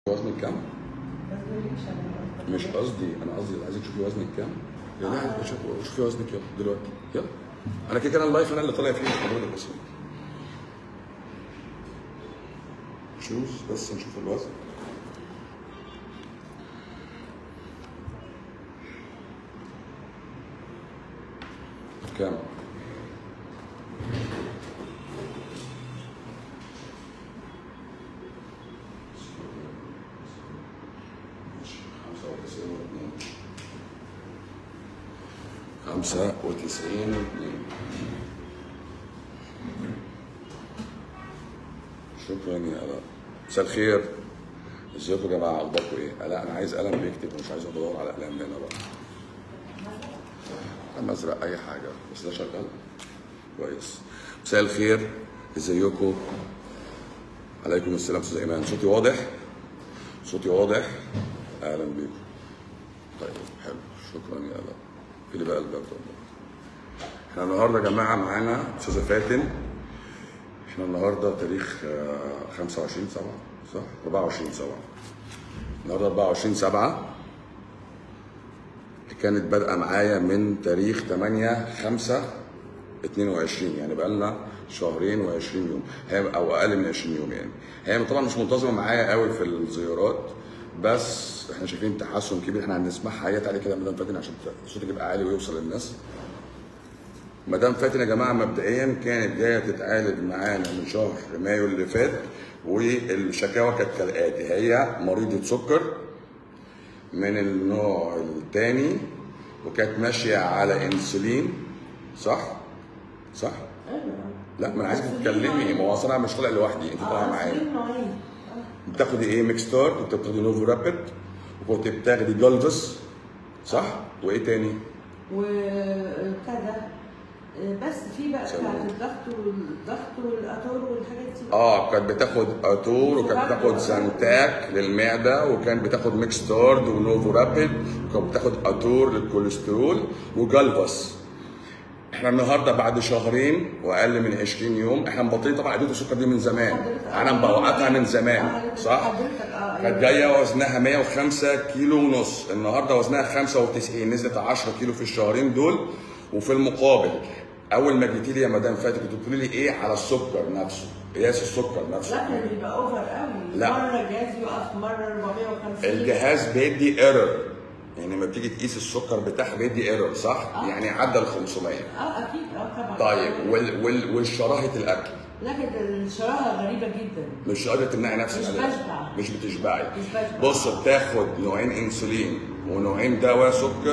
وزنك كام؟ مش قصدي انا قصدي عايزك تشوفي وزنك كام يا لا شوفي شوفي وزنك يلا دلوقتي يلا انا كده كده اللايف انا اللي طالع فيه مش حضرتك بس شوف بس نشوف الوزن كام؟ خمسة وتسعين واثنين شكرا يا آلاء مساء الخير ازيكم يا جماعة اخباركم ايه؟ لا انا عايز قلم بيكتب ومش عايز ادور على اقلام هنا بقى قلم ازرق اي حاجة بس ده شغال كويس مساء الخير ازيكم عليكم السلام استاذ ايمان صوتي واضح؟ صوتي واضح؟ اهلا بيكم طيب حلو شكرا يا آلاء في اللي بقى الباب ده احنا النهارده يا جماعه معانا استاذه فاتن احنا النهارده تاريخ آه، 25 7 صح 24 7 النهارده 24 7 كانت بادئه معايا من تاريخ 8 5 22 يعني بقى لنا شهرين و20 يوم هي او اقل من 20 يوم يعني هي طبعا مش منتظمه معايا قوي في الزيارات بس احنا شايفين تحسن كبير احنا هنسمعها هي تعالي كده يا مدام فاتن عشان صوتك يبقى عالي ويوصل للناس مدام فاتن يا جماعه مبدئيا كانت جايه تتعالج معانا من شهر مايو اللي فات والشكاوى كانت كالاتي هي مريضه سكر من النوع الثاني وكانت ماشيه على انسولين صح؟ صح؟ لا ما انا عايزك تتكلمي ما هو اصل انا مش طالع لوحدي انت طالعه معايا بتاخدي ايه ميكستار كنت بتاخدي نوفو رابيد وكنت بتاخدي جولفس صح؟ وايه تاني؟ وكذا بس في بقى سلام. بتاعت الضغط والضغط والاتور والحاجات دي اه كانت بتاخد اتور وكانت بتاخد زانتاك للمعده وكانت بتاخد ميكستورد ونوفو رابيد وكانت بتاخد اتور للكوليسترول وجلفس احنا النهارده بعد شهرين واقل من 20 يوم احنا مبطلين طبعا ادويه السكر دي من زمان حضرتك- انا موقفها من زمان حضرتك- صح؟ حضرتك اه كانت جايه وزنها 105 كيلو ونص النهارده وزنها 95 نزلت 10 كيلو في الشهرين دول وفي المقابل اول ما جيتي لي يا مدام فاتن كنت بتقولي لي ايه على السكر نفسه قياس السكر نفسه لا كان بيبقى اوفر قوي لا. مره الجهاز يقف مره 450 الجهاز بيدي ايرور يعني لما بتيجي تقيس السكر بتاعها بيدي ايرور صح؟ آه. يعني عدى ال 500 اه اكيد اه طبعا طيب وال وال والشراهه الاكل لكن الشراهه غريبه جدا مش قادره تمنعي نفسك مش عليها. بشبع. مش بتشبعي مش بشبع. بص بتاخد نوعين انسولين ونوعين دواء سكر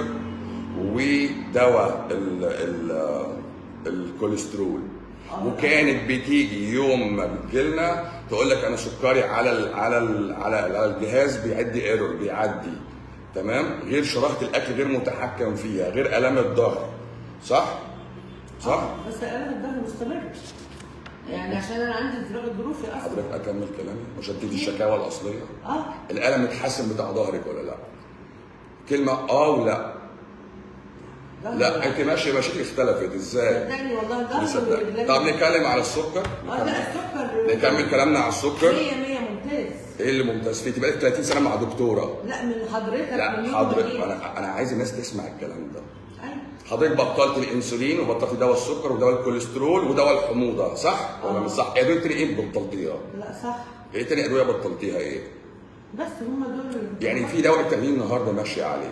ودواء ال ال الكوليسترول آه. وكانت بتيجي يوم ما بتجيلنا تقول لك انا سكري على ال على ال على, على الجهاز بيعدي ايرور بيعدي تمام غير شراهه الاكل غير متحكم فيها غير الام الظهر صح صح بس الم الظهر مستمر يعني عشان انا عندي انزلاق ظروفي اصلا حضرتك اكمل كلامي عشان دي الشكاوى الاصليه اه الالم اتحسن بتاع ظهرك ولا لا كلمه اه ولا ظهري- لا انت ماشيه ماشيتك اختلفت ازاي صدقني والله ظهري مصدق ورجلي- طب نتكلم على السكر اه لا السكر نكمل كلامنا على السكر 100 100 ممتاز ايه اللي ممتاز فيه تبقى لك 30 سنه مع دكتوره لا من حضرتك من لا يوم حضرتك ما جيت. انا انا عايز الناس تسمع الكلام ده أيوة. حضرتك بطلت الانسولين وبطلت دواء السكر ودواء الكوليسترول ودواء الحموضه صح ولا آه. مش صح؟ ادويه تاني ايه بطلتيها؟ لا صح ايه تاني ادويه بطلتيها ايه؟ بس هم دول يعني في دواء التانيين النهارده ماشيه عليه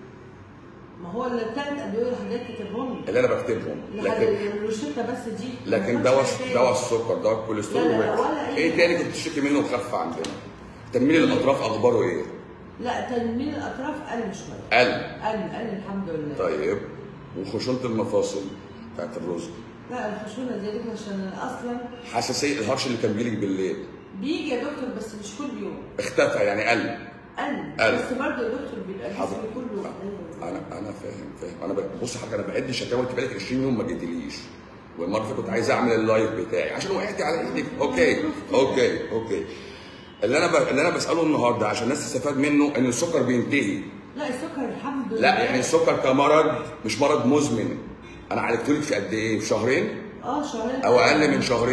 ما هو الثلاث ادويه اللي حضرتك كاتبهم لي اللي انا بكتبهم لحد لكن الروشته بس دي لكن ما دواء فيهاش حاجة دواء تاني. السكر دواء الكوليسترول لا، لا، وقف. ولا أي ايه حاجة. تاني كنت بتشتكي منه وخف عندنا تنميل الاطراف اخباره ايه لا تنميل الاطراف قل شويه قل قل قل الحمد لله طيب وخشونه المفاصل بتاعت الرزق لا الخشونه زي دي عشان اصلا حساسيه الهرش اللي كان بيجيلك بالليل بيجي يا دكتور بس مش كل يوم اختفى يعني قل قل قل. بس برضه يا دكتور بيبقى جسمي حضرتك كله انا انا فاهم فاهم انا ب- بص حضرتك انا بعد شكاوى انت بقالك 20 يوم ما جيتليش والمره اللي فاتت كنت عايز اعمل اللايف بتاعي عشان وقعت على ايدك اوكي اوكي اوكي اللي انا ب... اللي انا بساله النهارده عشان الناس تستفاد منه ان السكر بينتهي لا السكر الحمد لله لا يعني السكر كمرض مش مرض مزمن انا عالجته لك في قد ايه في شهرين اه شهرين او اقل من شهرين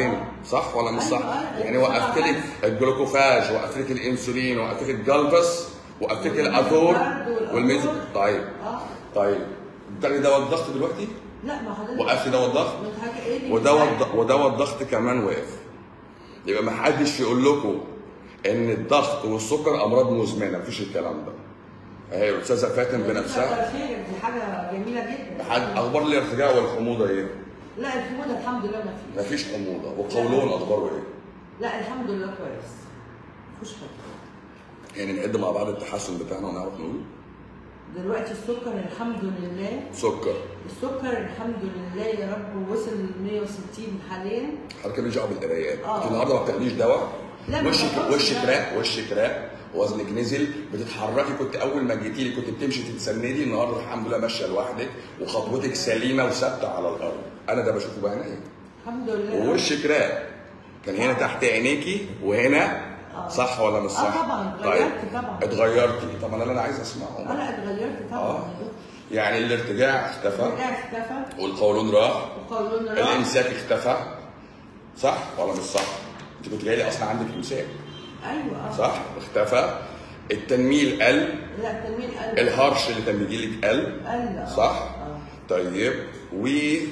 صح ولا مش أيوة، صح؟ أيوة. يعني وقفت لك الجلوكوفاج وقفت لك الانسولين وقفت لك الجلبس وقفت لك الاثور والميزو طيب اه طيب بتاخدي دواء الضغط دلوقتي لا ما حضرتك وقفت دواء الضغط ما حاجه ايه اللي ودواء بيساعد؟ الض- ودواء الضغط كمان وقف يبقى ما حدش يقول لكم ان الضغط والسكر امراض مزمنه مفيش الكلام ده هي الاستاذه فاتن بنفسها كتر خير دي حاجه جميله جدا حد اخبار الارتجاع والحموضه ايه؟ لا الحموضه الحمد لله ما فيش مفيش حموضه والقولون اخباره ايه؟ لا الحمد لله كويس مفيش حاجه يعني نعد مع بعض التحسن بتاعنا ونعرف نقول دلوقتي السكر الحمد لله سكر السكر الحمد لله يا رب وصل ل 160 حاليا حضرتك ماليش دعوه بالقرايات آه. انت النهارده ما بتاخديش دواء لا، ما وشك باخدش وشك دواء. راق وشك راق وزنك نزل بتتحركي كنت اول ما جيتي لي كنت بتمشي تتسندي النهارده الحمد لله ماشيه لوحدك وخطوتك سليمه وثابته على الارض انا ده بشوفه بعينيا الحمد لله ووشك راق كان هنا تحت عينيكي وهنا آه. صح ولا مش صح؟ آه طبعاً، اتغيرت طبعاً. اتغيرتي طب انا اللي انا عايز اه اسمعه لا اتغيرت طبعا اه يعني الارتجاع اختفى رجع اختفى والقولون راح وقولون راح الامساك اختفى صح ولا مش صح؟ انت كنت جاي لي اصلا عندك امساك ايوه اه صح اختفى التنميل قل لا التنميل قل الهرش اللي كان بيجي لك قل قل آه. صح اه طيب و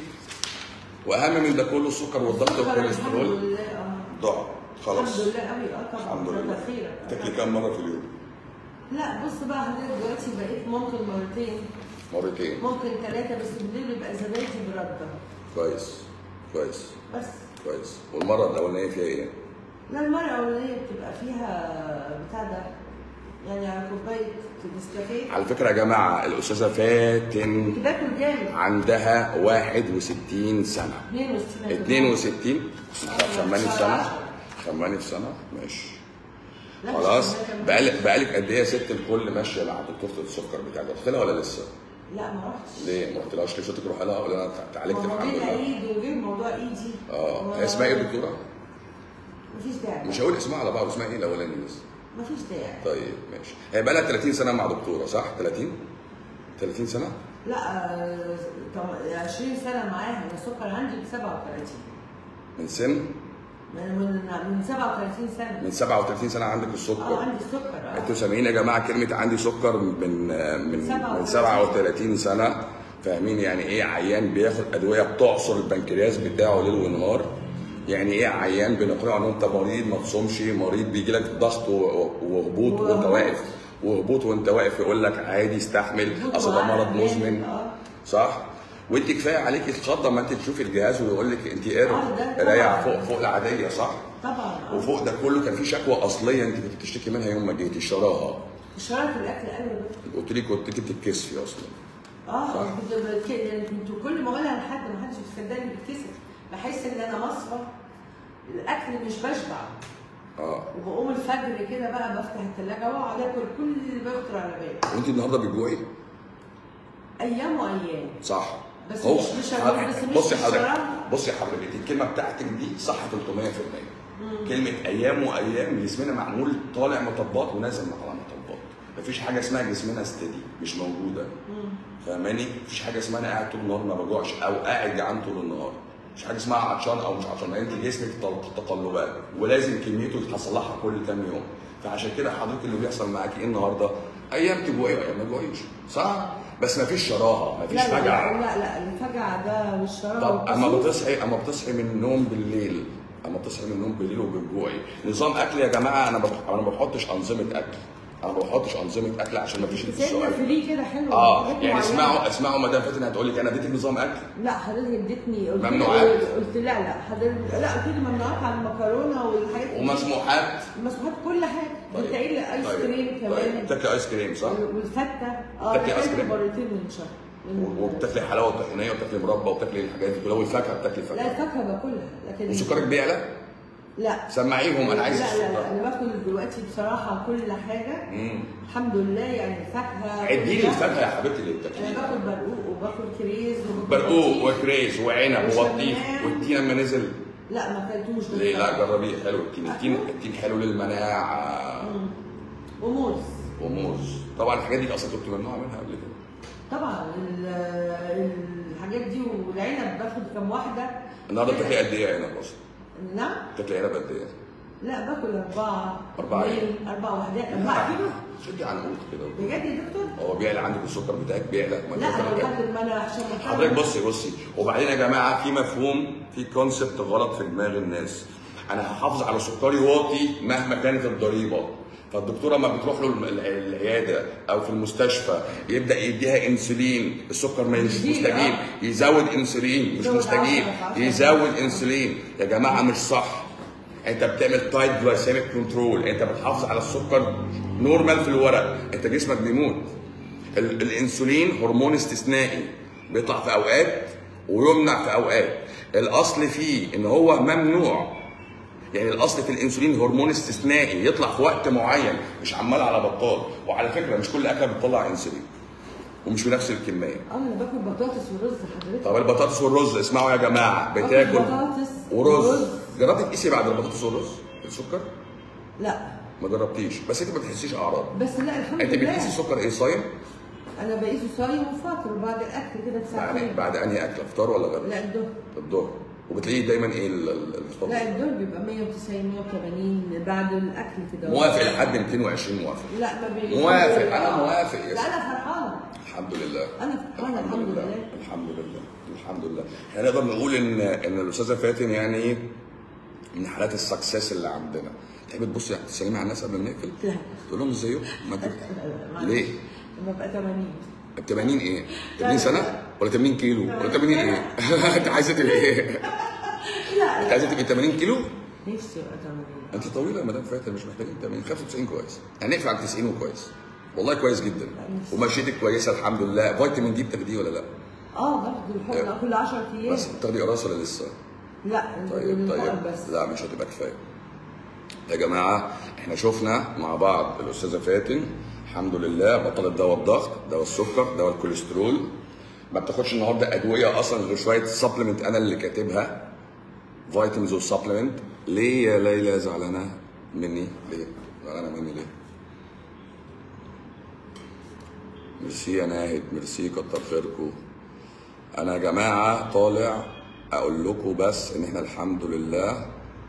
واهم من ده كله السكر والضغط السكر والكوليسترول الحمد لله اه ضاع خلاص الحمد لله قوي اه طبعا الحمد لله كتر خيرك تاكلي كام مره في اليوم؟ لا بص بقى حضرتك دلوقتي بقيت ممكن مرتين مرتين ممكن ثلاثة بس بالليل يبقى زبادي برده كويس كويس بس كويس والمره الاولانيه فيها ايه؟ لا المرة الأولانية بتبقى فيها بتاع ده يعني على كوباية نسكافيه على فكره يا جماعه الاستاذه فاتن كنت باكل جامد عندها 61 سنه 62 62 خماني في سنه خماني في سنه ماشي لا، مش خلاص كمان. بقالك بقالك قد ايه يا ست الكل ماشيه مع دكتوره السكر بتاعك رحت لها ولا لسه؟ لا ما رحتش ليه ما رحتلهاش ليه صوتك روح لها ولا انا اتعالجت ما هو الحمد جه لله؟ العيد وجه موضوع ايدي اه هي اسمها ايه الدكتوره؟ مفيش داعي مش هقول اسمها على بعض اسمها ايه الاولاني بس مفيش داعي طيب ماشي هي بقى لها 30 سنه مع دكتوره صح 30 30 سنه لا آه، طب- 20 سنة معاها أنا السكر عندي ب 37 من سن من من من 37 سنة من 37 سنه عندك اه السكر عندي السكر اه انتوا سامعين يا جماعه كلمه عندي سكر من من من 37 37 سنه فاهمين يعني ايه عيان بياخد ادويه بتعصر البنكرياس بتاعه ليل ونهار يعني ايه عيان بنقنعه ان انت مريض ما تصومش مريض بيجي لك ضغط و- و- وهبوط وانت وهبوط. واقف وهبوط وانت واقف يقول لك عادي استحمل اصل ده مرض مزمن اه صح وانت كفايه عليكي الخضه ما انت تشوفي الجهاز ويقول لك انت ايرور آه، ده قرايه طبعاً. فوق فوق العاديه صح طبعا اه وفوق ده كله كان في شكوى اصليه انت كنت بتشتكي منها يوم ما جيتي الشراهه الشرارة في الأكل قوي قلت لي كنت انت بتتكسفي اصلا اه صح. كنت بك- يعني كنت كل ما اقولها لحد ما حدش بيصدقني بتكسف بحس ان انا مصفى الاكل مش بشبع اه وبقوم الفجر كده بقى بفتح الثلاجه واقعد اكل كل اللي بيخطر على بالي وانت النهارده بتجوعي ايام وايام صح بس هو مش- مش حضرتك- بس مش بصي حضرتك بالشراهة. بصي حضرتك الكلمه بتاعتك دي صح 300% كلمه ايام وايام جسمنا معمول طالع مطبات ونازل على مطبات مفيش حاجه اسمها جسمنا استدي مش موجوده فاهماني مفيش حاجه اسمها انا قاعد طول النهار ما بجوعش او قاعد جعان طول النهار مش حاجه اسمها عطشان او مش عطشان انت جسمك تل- تقلبات ولازم كميته يتصلحها كل كام يوم فعشان كده حضرتك اللي بيحصل معاكي ايه النهارده ايام تجوعي وايام ما تجوعيش صح بس مفيش شراهه مفيش لا لا فجعه لا لا الفجعه ده والشراهه طب اما والكسوف. بتصحي اما بتصحي من النوم بالليل اما بتصحي من النوم بالليل وبتجوعي نظام اكل يا جماعه انا بح... انا ما بحطش انظمه اكل انا ما بحطش انظمه اكل عشان ما فيش سيدنا السؤال فري كده حلو اه حاجات يعني معينة. اسمعوا اسمعوا مدام فاتن هتقول لك انا اديتك نظام اكل لا حضرتك اديتني قلت لي- ممنوعات؟ قلت لا لا حضرتك لا قلت لي ممنوعات على المكرونه والحاجات دي. ومسموحات مسموحات كل حاجه طيب. انت قايل لي ايس طيب. كريم طيب كمان بتاكلي ايس كريم صح؟ والفته اه بتاكلي آيس باكل كريم؟ مرتين من الشهر من- و- وبتاكلي حلاوه طحينيه وبتاكلي مربى وبتاكلي الحاجات دي كلها والفاكهه بتاكلي لا فاكهه الفاكهه باكلها لكن وسكرك بيعلى؟ لا سمعيهم انا عايز لا لا لا السكر انا باكل دلوقتي بصراحه كل حاجه مم. الحمد لله يعني الفاكهه عدي لي الفاكهه يا حبيبتي اللي انا بتاكليها باكل برقوق وباكل كريز وباكل برقوق بطيخ. وكريز وعنب وبطيخ وشمام. والتين لما نزل لا ما اكلتوش بس ليه لا جربيه حلو التين التين التين حلو للمناعه مم. وموز وموز طبعا الحاجات دي اصلا كنت ممنوع منها قبل كده طبعا ال- الحاجات دي والعنب باخد كام واحده النهارده بتاكلي قد ايه عنب اصلا؟ نعم بتاكلي علب قد ايه؟ لا باكل اربعه أربعة إيه؟ اثنين، اربعه وحدات اربعه كيلو شدي عنقود كده بجد يا دكتور؟ هو بيعلى عندك السكر بتاعك بيعلى ما لا أنت انا بتاكل. لحد ما انا عشان محترم. حضرتك بصي بصي وبعدين يا جماعه في مفهوم في كونسبت غلط في دماغ الناس انا هحافظ على سكري واطي مهما كانت الضريبه فالدكتوره لما بتروح له ال- العياده او في المستشفى يبدا يديها انسولين السكر مش يديه، مستجيب آه. يزود انسولين مش يزود مستجيب عشرة، عشرة. يزود انسولين يا جماعه مش صح انت بتعمل تايت جلايسيميك كنترول انت بتحافظ على السكر نورمال في الورق انت جسمك بيموت ال- الانسولين هرمون استثنائي بيطلع في اوقات ويمنع في اوقات الاصل فيه ان هو ممنوع يعني الاصل في الانسولين هرمون استثنائي يطلع في وقت معين مش عمال على بطال وعلى فكره مش كل اكله بتطلع انسولين ومش بنفس الكميه اه انا باكل بطاطس ورز حضرتك طب البطاطس والرز اسمعوا يا جماعه بتاكل بطاطس ورز ورز. جربتي تقيسي بعد البطاطس والرز السكر لا ما جربتيش بس انت ما بتحسيش اعراض بس لا الحمد انت لله بتقيسي السكر ايه صايم انا بقيسه صايم وفاطر بعد الاكل كده بعد بساعتين بعد انهي اكله فطار ولا غدا لا الظهر الظهر وبتلاقيه دايما ايه ال- ال- الفطار لا الظهر بيبقى 190 180 بعد الاكل كده موافق لحد 220 موافق لا ما بي موافق انا موافق يا لا سيدي. انا فرحانه الحمد لله انا فرحانه الحمد لله الحمد لله الحمد لله احنا نقدر نقول ان ان الاستاذه فاتن يعني من حالات السكسس اللي عندنا تحب تبصي تسلمي على الناس قبل ما نقفل لا تقول لهم ازيكم ما انت ليه؟ لما بقى 80 ب 80 ايه؟ 80 سنه ولا 80 كيلو ولا 80 ايه؟ انت عايزه تبقي ايه؟ لا انت عايزه تبقي 80 كيلو؟ نفسي ابقى 80 انت طويله يا مدام فاتن مش محتاجين 80 95 كويس هنقفل على 90 وكويس والله كويس جدا ومشيتك كويسه الحمد لله فيتامين دي بتاخديه ولا لا؟ اه باخد الحقنه كل 10 ايام بس بتاخدي قراصه ولا لسه؟ لا طيب الحقن طيب بس لا مش هتبقى كفايه يا جماعه احنا شفنا مع بعض الاستاذه فاتن الحمد لله بطلت دواء الضغط دواء السكر دواء الكوليسترول ما بتاخدش النهارده ادويه اصلا غير شويه سبلمنت انا اللي كاتبها فيتامينز وسبلمنت ليه يا ليلى زعلانه مني ليه زعلانه مني ليه ميرسي يا ناهد ميرسي كتر خيركم انا يا جماعه طالع اقول لكم بس ان احنا الحمد لله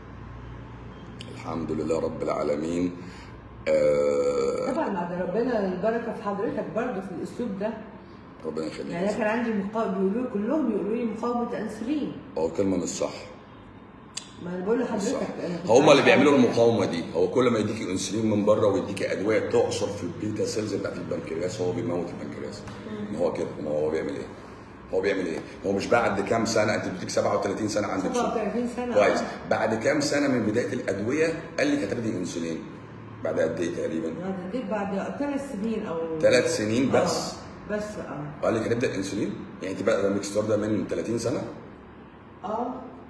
الحمد لله رب العالمين آه طبعا بعد ربنا البركه في حضرتك برضه في الاسلوب ده ربنا يخليك يعني انا كان عندي مقاومه بيقولوا كلهم بيقولوا لي مقاومه انسولين هو كلمه مش صح ما انا بقول صح لحضرتك أنا كنت هم اللي عارفة بيعملوا كده. المقاومه دي هو كل ما يديكي انسولين من بره ويديكي ادويه تعصر في البيتا سيلز بتاعت البنكرياس هو بيموت البنكرياس ما هو كده ما هو بيعمل ايه هو بيعمل ايه هو مش بعد كام سنه انت بتديك 37 سنه عندك سكر 37 سنه كويس آه. بعد كام سنه من بدايه الادويه قال لك هتاخدي انسولين بعد قد ايه تقريبا بعد دي بعد ثلاث سنين او ثلاث سنين بس آه. بس اه قال لك هنبدا انسولين يعني انت بقى الميكستور ده من 30 سنه اه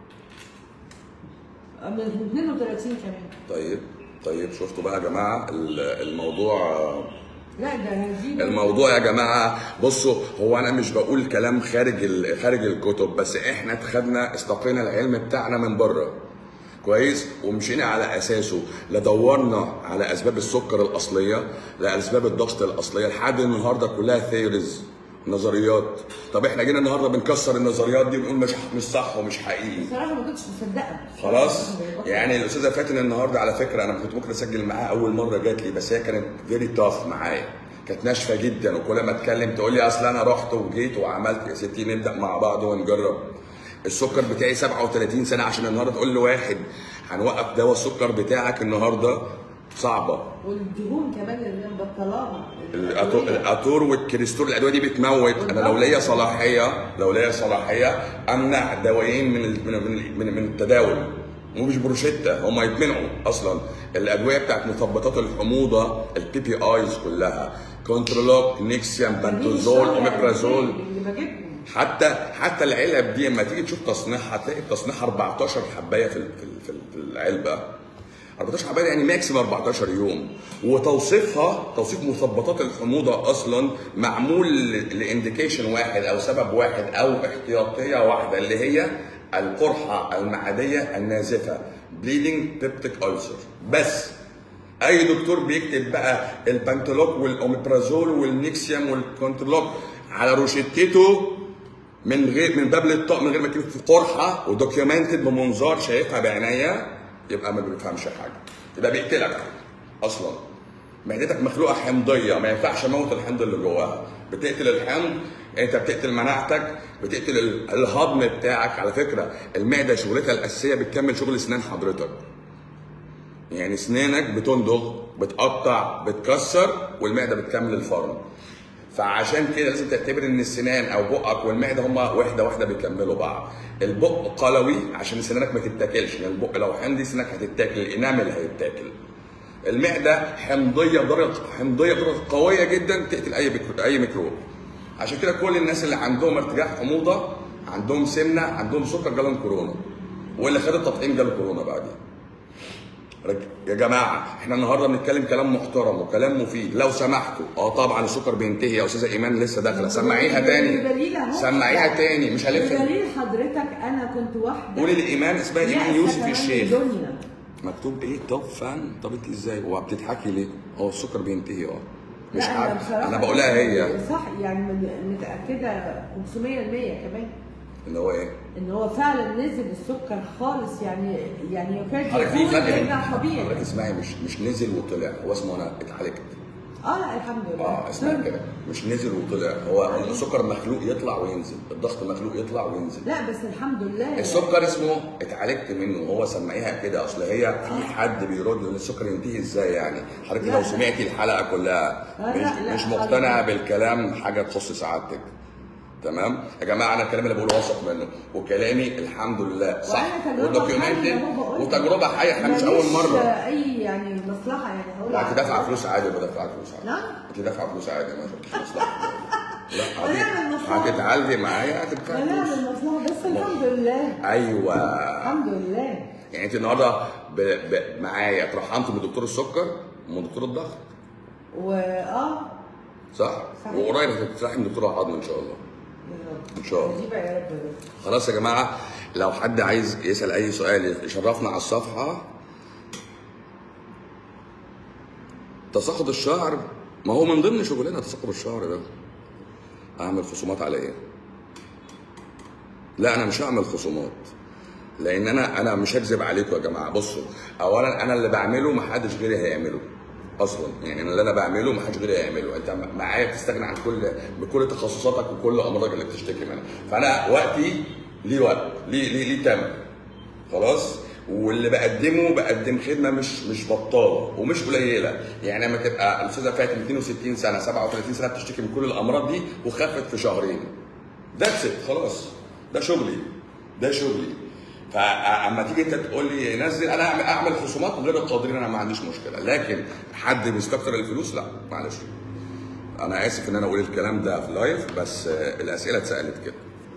آه، من 32 كمان طيب طيب شفتوا بقى يا جماعه ال- الموضوع لا ده هجيب الموضوع يا جماعه بصوا هو انا مش بقول كلام خارج ال- خارج الكتب بس احنا اتخدنا استقينا العلم بتاعنا من بره كويس ومشينا على اساسه لا دورنا على اسباب السكر الاصليه لا اسباب الضغط الاصليه لحد النهارده كلها ثيوريز نظريات طب احنا جينا النهارده بنكسر النظريات دي ونقول مش مش صح ومش حقيقي بصراحه ما كنتش مصدقه خلاص يعني الاستاذه فاتن النهارده على فكره انا كنت ممكن اسجل معاها اول مره جات لي بس هي كانت فيري تاف معايا كانت ناشفه جدا وكل ما اتكلم تقول لي اصل انا رحت وجيت وعملت يا ستي نبدا مع بعض ونجرب السكر بتاعي 37 سنه عشان النهارده تقول لواحد هنوقف دواء السكر بتاعك النهارده صعبه والدهون كمان اللي انا مبطلاها الأتو- الاتور والكريستور الادويه دي بتموت انا لو ليا صلاحيه لو ليا صلاحيه امنع دوايين من ال- من من, من, من التداول ومش بروشيتا هم يتمنعوا اصلا الادويه بتاعت مثبطات الحموضه البي بي ايز كلها كونترولوك نيكسيام بنتوزول اوميبرازول اللي بجيبهم حتى حتى العلب دي لما تيجي تشوف تصنيعها هتلاقي التصنيع 14 حبايه في ال- في ال- في ال- في العلبه 14 حبايه يعني ماكسيم 14 يوم وتوصيفها توصيف مثبطات الحموضه اصلا معمول لانديكيشن واحد او سبب واحد او احتياطيه واحده اللي هي القرحه المعديه النازفه بليدنج بيبتيك ألسر بس اي دكتور بيكتب بقى البنتلوك والاوميبرازول والنيكسيوم والكونترلوك على روشتته من غير من باب للطاق من غير ما يكون في قرحه ودوكيومنتد بمنظار شايفها بعينيا يبقى ما بيفهمش حاجه يبقى بيقتلك اصلا معدتك مخلوقه حمضيه ما ينفعش اموت الحمض اللي جواها بتقتل الحمض انت بتقتل مناعتك بتقتل ال- الهضم بتاعك على فكره المعده شغلتها الاساسيه بتكمل شغل اسنان حضرتك يعني اسنانك بتندغ بتقطع بتكسر والمعده بتكمل الفرن فعشان كده لازم تعتبر ان السنان او بقك والمعده هما وحده واحده بيكملوا بعض البق قلوي عشان سنانك ما تتاكلش لان البق لو حمضي سنانك هتتاكل الانامل هيتاكل المعده حمضيه بدرجه حمضيه بدرجه قويه جدا تقتل اي بيكرو- اي ميكروب عشان كده كل الناس اللي عندهم ارتجاع حموضه عندهم سمنه عندهم سكر جالهم كورونا واللي خد التطعيم جاله كورونا بعدين رج- يا جماعه احنا النهارده بنتكلم كلام محترم وكلام مفيد لو سمحتوا اه طبعا السكر بينتهي يا استاذه ايمان لسه داخله سمعيها تاني بدليل أهو. سمعيها تاني مش هلف بدليل حضرتك انا كنت واحده قولي لايمان اسمها ايمان يأسة يوسف كمان الشيخ الدنيا. مكتوب ايه توب فان طب انت ازاي هو بتضحكي ليه هو السكر بينتهي اه مش لا، أنا عارف بصراحة انا بقولها هي صح يعني من- متاكده 500% كمان اللي هو ايه ان هو فعلا نزل السكر خالص يعني يعني يكاد حضرتك في يكون فرق بين- يرجع طبيعي حضرتك اسمعي مش مش نزل وطلع هو اسمه انا اتعالجت اه لا الحمد لله اه اسمعي كده مش نزل وطلع هو السكر مخلوق يطلع وينزل الضغط مخلوق يطلع وينزل لا بس الحمد لله السكر اسمه اتعالجت منه هو سمعيها كده اصل هي في حد بيرد ان السكر ينتهي ازاي يعني حضرتك لا. لو سمعتي الحلقه كلها لا، مش لا، لا، مش حضرتك. مقتنعه بالكلام حاجه تخص سعادتك تمام يا جماعه انا الكلام اللي بقوله واثق منه وكلامي الحمد لله صح وأنا تجربة حية ودوكيومنتد أهو بقول لك. وتجربه حيه احنا مش اول ماليش مره اي يعني مصلحه يعني هقول لا على- انت دافعه فلوس عادي ولا دافعه فلوس عادي نعم انت دافعه فلوس عادي ما شفتش مصلحه لا ونعمل هت- مصلحة. هتتعالجي معايا هتدفعي لا فلوس لا المصلحه بس الحمد لله ايوه الحمد لله يعني انت النهارده ب... ب... معايا اترحمت من دكتور السكر ومن دكتور الضغط واه صح؟ صحيح. وقريب هتترحم من دكتور العظم ان شاء الله ان شاء الله دي بقى يا رب خلاص يا جماعه لو حد عايز يسال اي سؤال يشرفنا على الصفحه تساقط الشعر ما هو من ضمن شغلنا تساقط الشعر ده اعمل خصومات على ايه لا انا مش هعمل خصومات لان انا انا مش هكذب عليكم يا جماعه بصوا اولا انا اللي بعمله ما حدش غيري هيعمله اصلا يعني أنا اللي انا بعمله ما حدش غيري هيعمله انت معايا بتستغنى عن كل بكل تخصصاتك وكل امراضك اللي بتشتكي منها فانا وقتي ليه وقت ليه ليه ليه تمن خلاص واللي بقدمه بقدم خدمه مش مش بطاله ومش قليله يعني لما تبقى الاستاذه فاتن 62 سنه 37 سنه بتشتكي من كل الامراض دي وخفت في شهرين ذاتس ات خلاص ده شغلي ده شغلي فاما تيجي انت تقول لي نزل انا اعمل اعمل خصومات من غير القادرين انا ما عنديش مشكله لكن حد بيستكتر الفلوس لا معلش انا اسف ان انا اقول الكلام ده في لايف بس آه، الاسئله اتسالت كده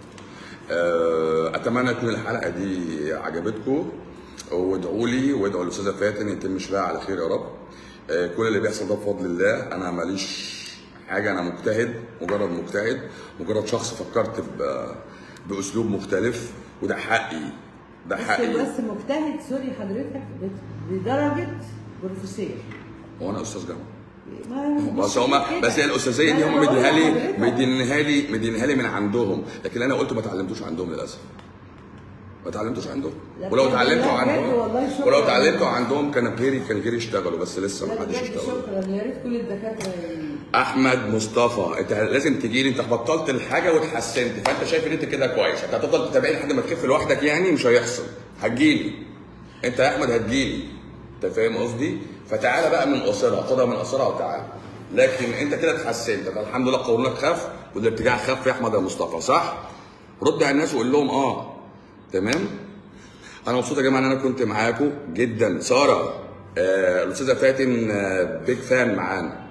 آه، اتمنى تكون الحلقه دي عجبتكم وادعوا لي وادعوا الاستاذه فاتن يتم شفاها على خير يا رب آه، كل اللي بيحصل ده بفضل الله انا ماليش حاجه انا مجتهد مجرد مجتهد مجرد شخص فكرت ب- باسلوب مختلف وده حقي ده بس حقي بس مجتهد سوري حضرتك بت- بدرجه بروفيسور هو انا استاذ جامعه ما- بس هم كده. بس هي الاستاذيه دي لا، هم أنا بقول مدينها لي لحضرتك. مدينها لي مدينها لي من عندهم لكن انا قلت ما اتعلمتوش عندهم للاسف ما اتعلمتوش عندهم لا، ولو بجد، اتعلمتوا لا، بجد عندهم والله شكراً. ولو اتعلمتوا عندهم كان غيري كان غيري اشتغلوا بس لسه لا ما حدش بجد اشتغل شكرا يا ريت كل الدكاتره ي- احمد مصطفى انت لازم تجي لي انت بطلت الحاجه واتحسنت فانت شايف ان انت كده كويس انت هتفضل تتابعني لحد ما تخف لوحدك يعني مش هيحصل هتجيلي انت يا احمد هتجيلي انت فاهم قصدي فتعالى بقى من قصرها خدها من قصرها وتعالى لكن انت كده اتحسنت طب الحمد لله قولونك خف والارتجاع خف يا احمد يا مصطفى صح رد على الناس وقول لهم اه تمام انا مبسوط يا جماعه ان انا كنت معاكم جدا ساره آه الاستاذه فاتن آه بيج فان معانا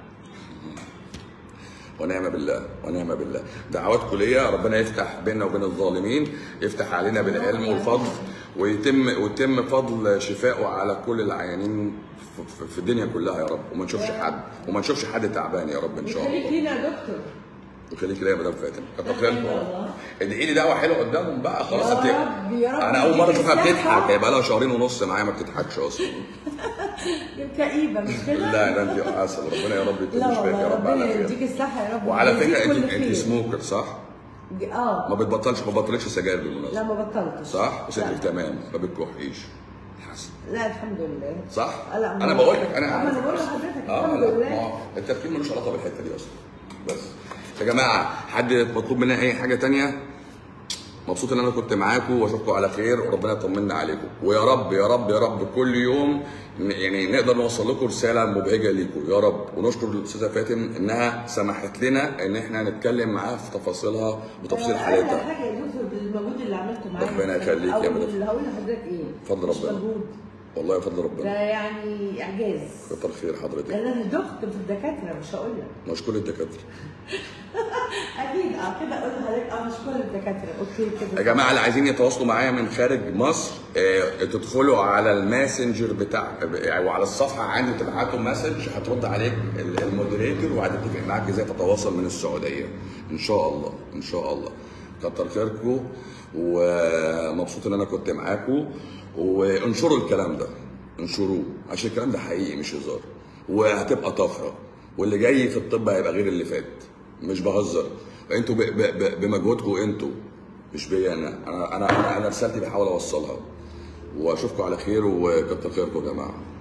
ونعم بالله ونعم بالله دعواتكم ليا ربنا يفتح بيننا وبين الظالمين يفتح علينا بالعلم والفضل ويتم ويتم فضل شفائه على كل العيانين في- في- في الدنيا كلها يا رب وما نشوفش حد وما نشوفش حد تعبان يا رب ان شاء وخليك الله لينا يا دكتور وخليك ليا يا مدام فاتن كتر خيركم الله. ادعي لي دعوه حلوه قدامهم بقى خلاص يا انت رب، يا رب انا اول مره يديك اشوفها الصحة. بتضحك هي بقى لها شهرين ونص معايا ما بتضحكش اصلا كئيبه مش كده؟ لا ده انت عسل ربنا يا رب لا يكون شفاك يا والله رب على ربنا خير يديك الصحه يا رب وعلى ويجزيك فكره كل انت انت خير. سموكر صح؟ ج- اه ما بتبطلش ما بطلتش سجاير بالمناسبه لا ما بطلتش صح؟ وصدرك لا. تمام ما بتكحيش حسن لا الحمد لله صح؟ آه، لا، انا ما- بقول لك انا آه، عارف. ما أنا بقول لحضرتك اه الحمد لا لله. ما هو التفكير ملوش علاقه بالحته دي اصلا بس يا جماعه حد مطلوب مننا اي حاجه تانية مبسوط ان انا كنت معاكم واشوفكم على خير وربنا يطمنا عليكم ويا رب يا رب يا رب كل يوم ن- يعني نقدر نوصل لكم رساله مبهجه ليكم يا رب ونشكر الاستاذه فاتن انها سمحت لنا ان احنا نتكلم معاها في تفاصيلها وتفاصيل أنا حالتها أقل حاجه يا دكتور بالمجهود اللي عملته معايا ربنا يخليك يا أو مدام. اللي هقول لحضرتك ايه اتفضل مش ربنا. مجهود والله يفضل ده ربنا يعني اعجاز كتر خير حضرتك لان انا دخت في الدكاتره مش هقول لك مشكور الدكاتره اكيد اه كده اقول لحضرتك اه مش كل الدكاتره اوكي كده يا جماعه اللي عايزين يتواصلوا معايا من خارج مصر آه، تدخلوا على الماسنجر بتاع او على الصفحه عندي تبعتوا مسج هترد عليك ال- المودريتور وهتتفق معاك ازاي تتواصل من السعوديه ان شاء الله ان شاء الله كتر خيركم ومبسوط ان انا كنت معاكم وانشروا الكلام ده انشروه عشان الكلام ده حقيقي مش هزار وهتبقى طفره واللي جاي في الطب هيبقى غير اللي فات مش بهزر انتوا ب- ب- ب- بمجهودكم انتوا مش بيا انا انا انا انا, أنا رسالتي بحاول اوصلها واشوفكم على خير وكتر خيركم يا جماعه